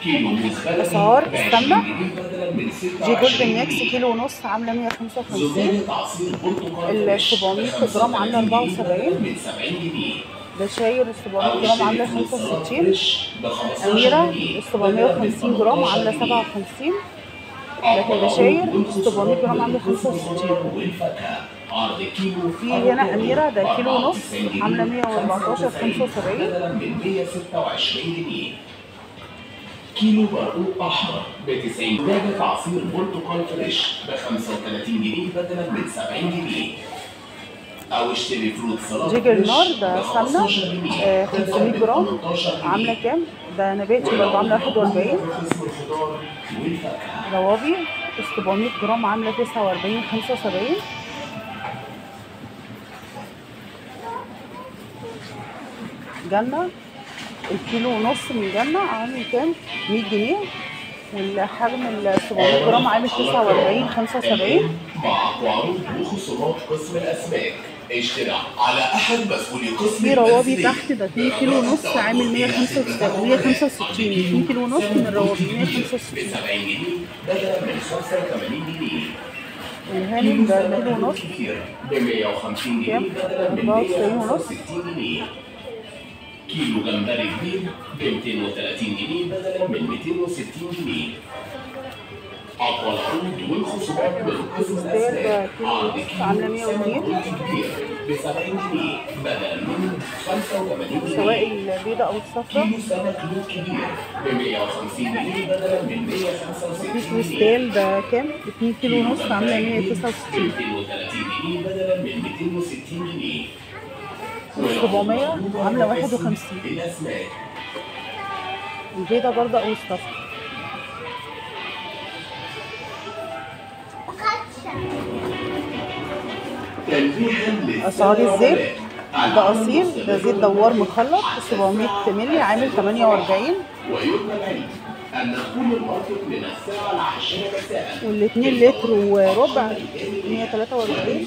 كيلو موز بلدي أسعار ب 20 استنى. جنيه بدلا من دي 26 جولدن ميكس جنيه. كيلو ونص عامله 155 زجاجة عصير برتقال ال فريش 700 ب جرام عاملة 35 74. بدلا من 70 جنيه. ده شاير ال 700 أو جرام عامله اشتري فول سلطة 65 فريش ب 15 أميرة جنيه ال 750 جرام عامله 57 لكن ده شاير ال 700 جرام عامله 65 والفاكهة عرض كيلو في هنا أميرة ده كيلو ونص عاملة 114 75 بدلا من 126 جنيه كيلو برقوق احمر ب 90 زجاجة عصير برتقال فريش ب 35 جنيه بدلا من 70 جنيه او اشتري فروت سلطة جيجر فريش نار ده ب سمنة 15 جنيه آه، بدلاً 500 من جرام 18 جنيه. عاملة كام؟ ده نباتي برضه عاملة 41 قسم الخضار والفاكهة روابي ال 700 جرام عاملة 49 75 جنة الكيلو ونص من جنة عامل كام؟ 100 جنيه والحجم ال 700 جرام عامل 49 75 مع عروض وخصومات قسم الاسماك اشترى على احد مسؤولي قسم في روابي المنزلية. تحت ده 2 كيلو ونص عامل 165 165 2 كيلو ونص من الروابي ب 165 70 جنيه بدلا من 85 جنيه الهانم ده كيلو ونص كبير ب 150 جنيه كام؟ بدلا من 94 ونص. 165 جنيه كيلو جمبري كبير ب 230 جنيه بدلا من 260 جنيه أقوى العروض والخصومات من قسم الزبادي ده الأسماك كيلو عرض ونص كيلو عاملة 102 كبير ب 70 جنيه بدلا من 85 جنيه سواء البيضة أو الصفرا كيلو سمك لون كبير ب 150 جنيه بدلا من في 165 جنيه كريستال ده كام؟ 2 كيلو ونص عاملة 169 230 جنيه بدلا من 260 جنيه ال 700 عاملة 51 الأسماك البيضة برضه أو الصفرا تنبيها للسادة أسعار الزيت العملاء. ده أصيل ده زيت دوار مخلط 700 مللي عامل 48 ويطلب العلم أن كل الماركت من الساعة العاشرة مساء والاتنين لتر وربع 143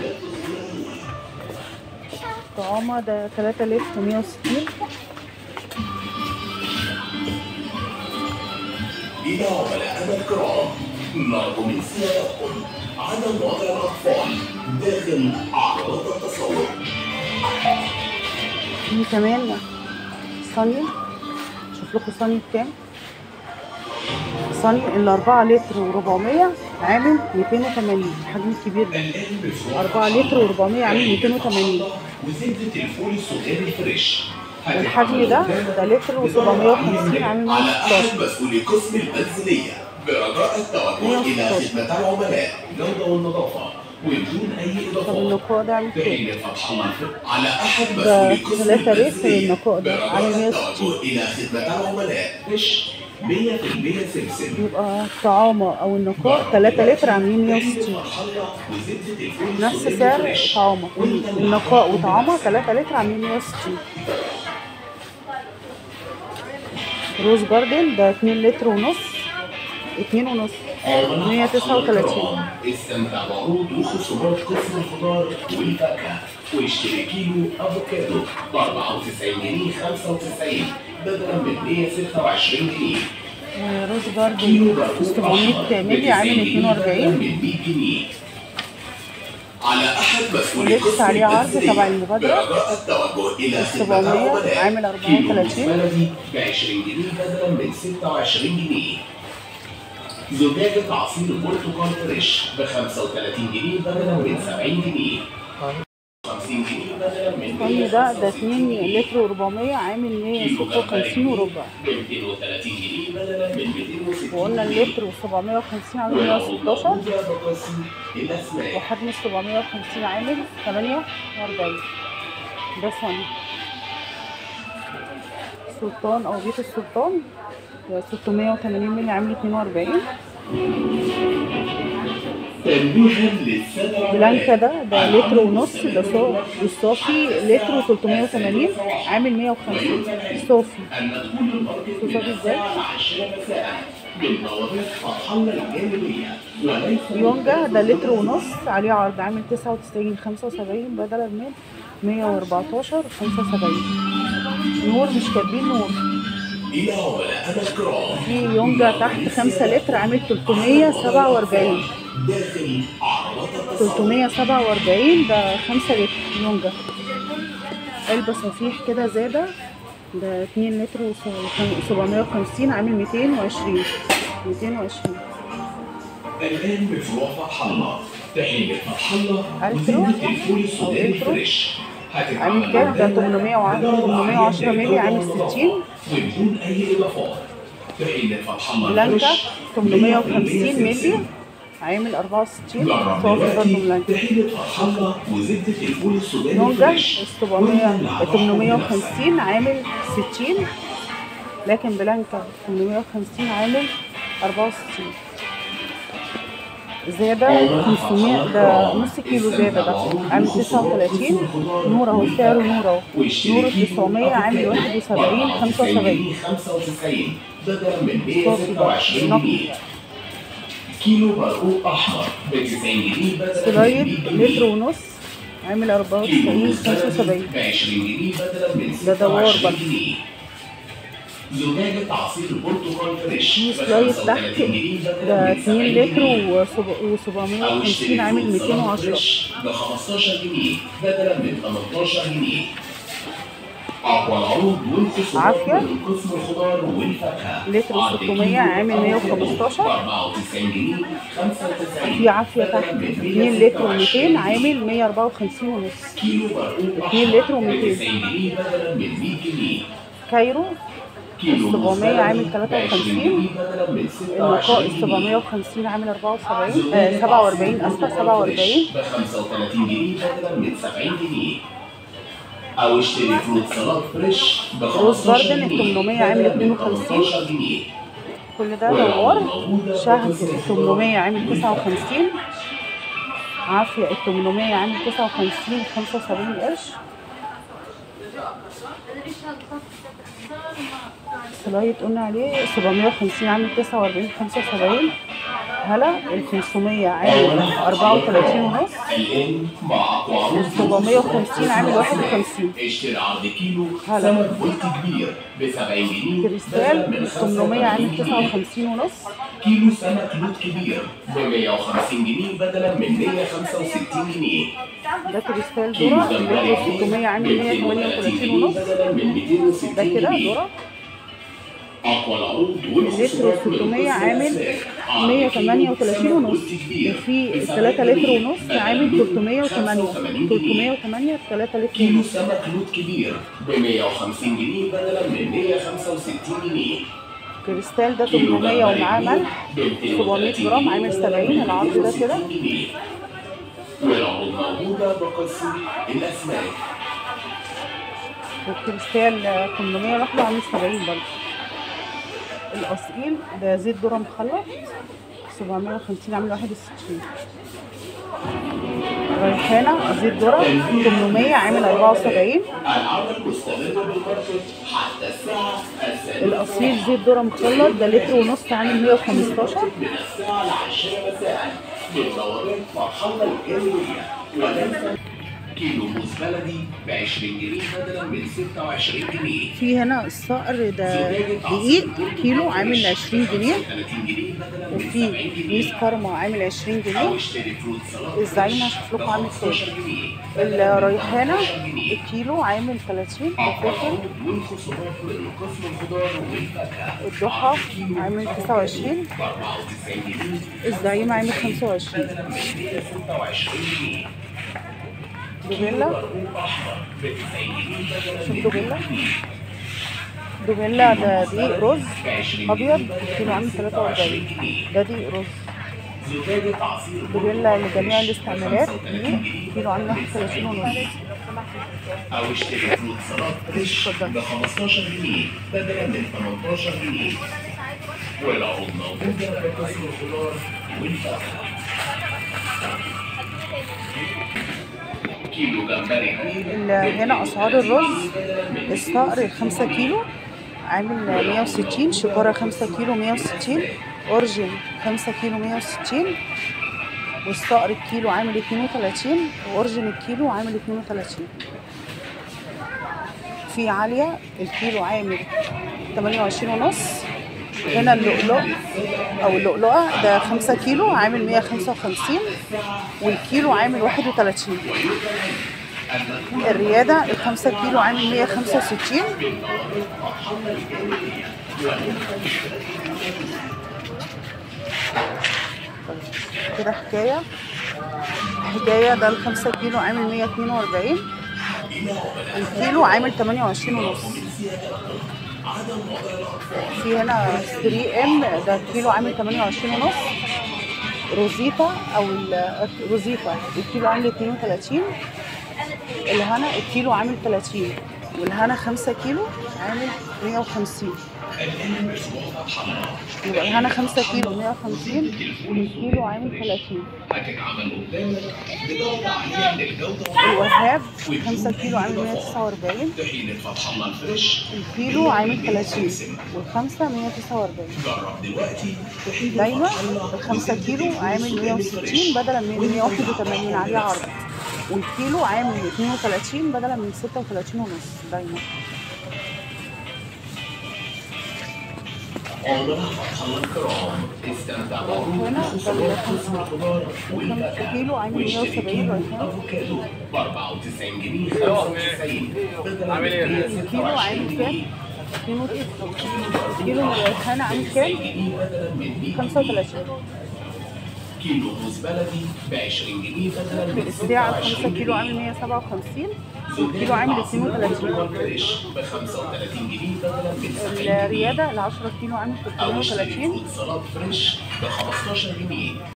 طعامة ده 3 لتر 160 إلى عملائنا الكرام نرجو من سيادتكم عدم وضع الأطفال داخل عربات التصور في كمان صينية شوف لكم صينية بكام صينية ال 4 لتر و400 عامل 280 الحجم الكبير ده الآن بفروع 4 لتر و400 عامل 280 وزبدة الفول السوداني الفريش الحجم ده ده لتر و750 عامل على أحد 116 مسؤولي قسم المنزلية برجاء التوجه إلى 116. خدمة العملاء جودة والنظافة وبدون أي طب إضافات النقاء ده عامل كام؟ بحين فتح الله على أحد ده مسؤولي قسم 3 لتر المنزلية النقاء ده عامل برجاء 160 التوجه إلى خدمة العملاء فيش 100% سمسم يبقى الطعامة أو النقاء 3 لتر عاملين 160 وزبدة الفول نفس السوداني سعر الفريش. طعامة النقاء وطعامة 3 لتر عاملين 160 روز جاردن ده 2 لتر ونص 2 ونص 139 استمتع بعروض وخصومات قسم الخضار والفاكهة واشتري كيلو افوكادو ب 94 جنيه 95 بدلا من 126 جنيه روز كيلو جاردن برقوق 700 مللي عامل 42 من 100 جنيه على احد مسؤولي ولسه قسم عليه عرض المنزلية تبع المبادرة. برجاء التوجه الى خدمة 700 العملاء عامل كيلو 34 بلدي ب 20 جنيه بدلا من 26 جنيه زجاجة عصير برتقال فريش ب 35 جنيه بدلا من 70 جنيه 50 جنيه بدلا من الطن ده ده 2 لتر و400 عامل 156 وربع ب 230 جنيه بدلا من 260 وقلنا اللتر و750 عامل 116 بقسم الأسماك وحجم ال 750 عامل 48 ده صني سلطان او بيت السلطان ده 680 مللي عامل 42 تنبيها للسادة بلانكا ده ده لتر ونص ده صا- الصافي لتر و380 عامل 150 صافي أن تكون الماركت من صافي ازاي؟ الساعة العاشرة مساء بالنوابغ فتح الله الجانبية وليس يونجا ده لتر ونص عليه عرض عامل 99 75 بدلا من 114 75 نور مش كاتبين نور للعملاء الكرام في يونجا تحت 5 لتر عامل 347 داخل عرض التصالح 347 ده 5 لتر يونجا علبة صفيح كده زادة ده 2 لتر و 750 عامل 220 220 الآن بفروع فتح الله تحلية فتح الله ألترو وزيت الفول أو السوداني إلترو. فريش عامل كام؟ ده 810 810 مللي عامل 60 وبدون أي إضافات تحلية فتح الله بلانكا فريش 850 مللي عامل 64 جرب صافي برضه دلوقتي بلانكا تحلية فتح الله وزبدة الفول السوداني يونجا فريش 700 850 عامل 60 لكن بلانكا 850 عامل 64 زيادة 500 ده نص كيلو زيادة ده عامل 39 نور اهو سعره نور اهو نور 900 عامل 71 75 95 بدلا من صافي ده 126 نقي جنيه كيلو برقوق احمر ب 90 جنيه بدلا من سلايد 100 لتر ونص عامل 94 75 ب 20 جنيه بدلا من ده دوار 26 برضه. جنيه زجاجة عصير البرتقال فريش في ب سلايد 35 تحت جنيه بدلا ده من 2 70 لتر جنيه. و750 أو اشتري عامل فول سلطة 210 فريش ب 15 جنيه بدلا من 18 جنيه. أقوى العروض والخصومات عافية. من قسم الخضار والفاكهة. لتر عرض 600 كيلو عامل أو 115. 94 جنيه 95 في عافية تحت 2 لتر و200 عامل 154 ونص كيلو برقوق 2 أحمر لتر و200. ب 90 جنيه بدلا من 100 جنيه. كايرو كيلو 700 عامل موزاريلا ب 20 53. جنيه بدلا من النقاء 26 جنيه. 750 عامل 74 آه 47 اسفه 47 ب 35 جنيه بدلا من 70 جنيه او اشتري فروت سلطات فريش ب روز 15 باردن جنيه 800 عامل بدلا من 52. 18 جنيه كل ده دوار شهد ال 800 عامل 59 عافية ال 800 عامل 59 75 قرش سلايد قلنا عليه 750 عامل 49 75 هلا ال 500 عامل 34 ونص الان مع اقوى عروض 750 عامل 51 اشتري عرض كيلو هلا. سمك بولتي كبير ب 70 جنيه كريستال بدلا من 800 عامل 85 جنيه. 59 ونص كيلو سمك لوت كبير ب 150 جنيه بدلا من 165 جنيه ده كريستال كيلو ذرة جمبري اللتر 600 عامل 138 ونص بدلا من 260 ده كده جنيه ذرة اقوى العروض اللتر 600 عامل 138 ونص وفي 3 لتر ونص عامل 308 308 3 لتر كيلو ونص سمك لوت كبير ب 150 جنيه بدلا من 165 جنيه كريستال ده كيلو 800 جمبري ومعاه كبير ملح ب 230 700 جرام عامل 70 العرض ده كده 260 جنيه. والعروض موجودة بقسم الأسماك والكريستال 800 لوحده عامل 70 برضه الاصيل ده زيت ذره مخلط 750 عامل 61 ريحانه زيت ذره 800 عامل 74 العرض المستمر بالماركت حتى الساعة السادسة الاصيل زيت ذره مخلط ده لتر ونص عامل 115 من الساعة العاشرة مساء ببوابات مرحلة الجمهورية وليس كيلو موز بلدي ب 20 جنيه بدلا من 26 جنيه في هنا الصقر ده دقيق كيلو عامل 20 جنيه 30 جنيه بدلا من وفي 70 ميس جنيه كارما عامل 20 أو جنيه اشتري فروت سلطة الزعيمة هشوف لكم عامل كام. 15 جنيه الريحانه الكيلو عامل 30 الفلفل العروض والخصومات من قسم الخضار والفاكهة الضحى عامل 29 ب 94 جنيه الزعيمة عامل 25 بدلا من 126 جنيه دوبيلا أحمر ب 90 جنيه بدلا شوف من دوبيلا دوبيلا ده دقيق رز ابيض الكيلو عامل 43 ده دقيق رز زجاجة عصير دوبيلا لجميع الاستعمالات دقيق كيلو عامل 31 ونص أو اشتري فروت سلطات فريش اتفضل. ب 15 جنيه بدلا من 18 جنيه والعروض موجودة في قسم الخضار والفاكهة كيلو جمبري كبير ال- هنا اسعار الرز الصقر 5 كيلو عامل 160 شكارة 5 كيلو 160 اورجن 5 كيلو 160 والصقر الكيلو عامل 32 واورجن الكيلو عامل 32 في عالية الكيلو عامل 28 ونص هنا اللؤلؤ او اللؤلؤه ده 5 كيلو عامل 155 والكيلو عامل 31 الرياده ال 5 كيلو عامل 165 كده حكايه حكايه ده ال 5 كيلو عامل 142 الكيلو عامل 28 ونص في هنا 3 ام ده الكيلو عامل 28 ونص روزيتا او ال- روزيتا الكيلو عامل 32 الهنا الكيلو عامل 30 والهنا 5 كيلو عامل 150 يبقى الهنا 5 كيلو 150 والكيلو عامل 30 هتتعمل قدامك بدرجة عالية من الجودة الوهاب 5 كيلو عامل 149 طحينة فتح الله الفريش الكيلو عامل 30 والخمسة 149 جرب دلوقتي طحينة دايما فتح الله الخمسة كيلو عامل 160 بدلا من 181 عليه عرض والكيلو عامل 32 بدلا من 36 ونص دايما عمرها فتح الله الكرام استمتع هنا بخصوصيات قسم الخضار الخمسة والفاكهة كيلو عامل واشتري 170 كيلو ريحان افوكادو ب 94 جنيه 95 بدلا من الكيلو عامل 126 كام؟ جنيه كيلو كيلو من الريحان عامل كام؟ 90 بدلا من 100 35 كيلو موز بلدي ب 20 جنيه بدلا من الساعة 5 26 كيلو عامل 157 والكيلو عامل 32 فريش ب 35 جنيه بدلا من 70 جنيه الريادة ال 10 كيلو عامل او اشتري 330 فود سلطات فريش ب 15 جنيه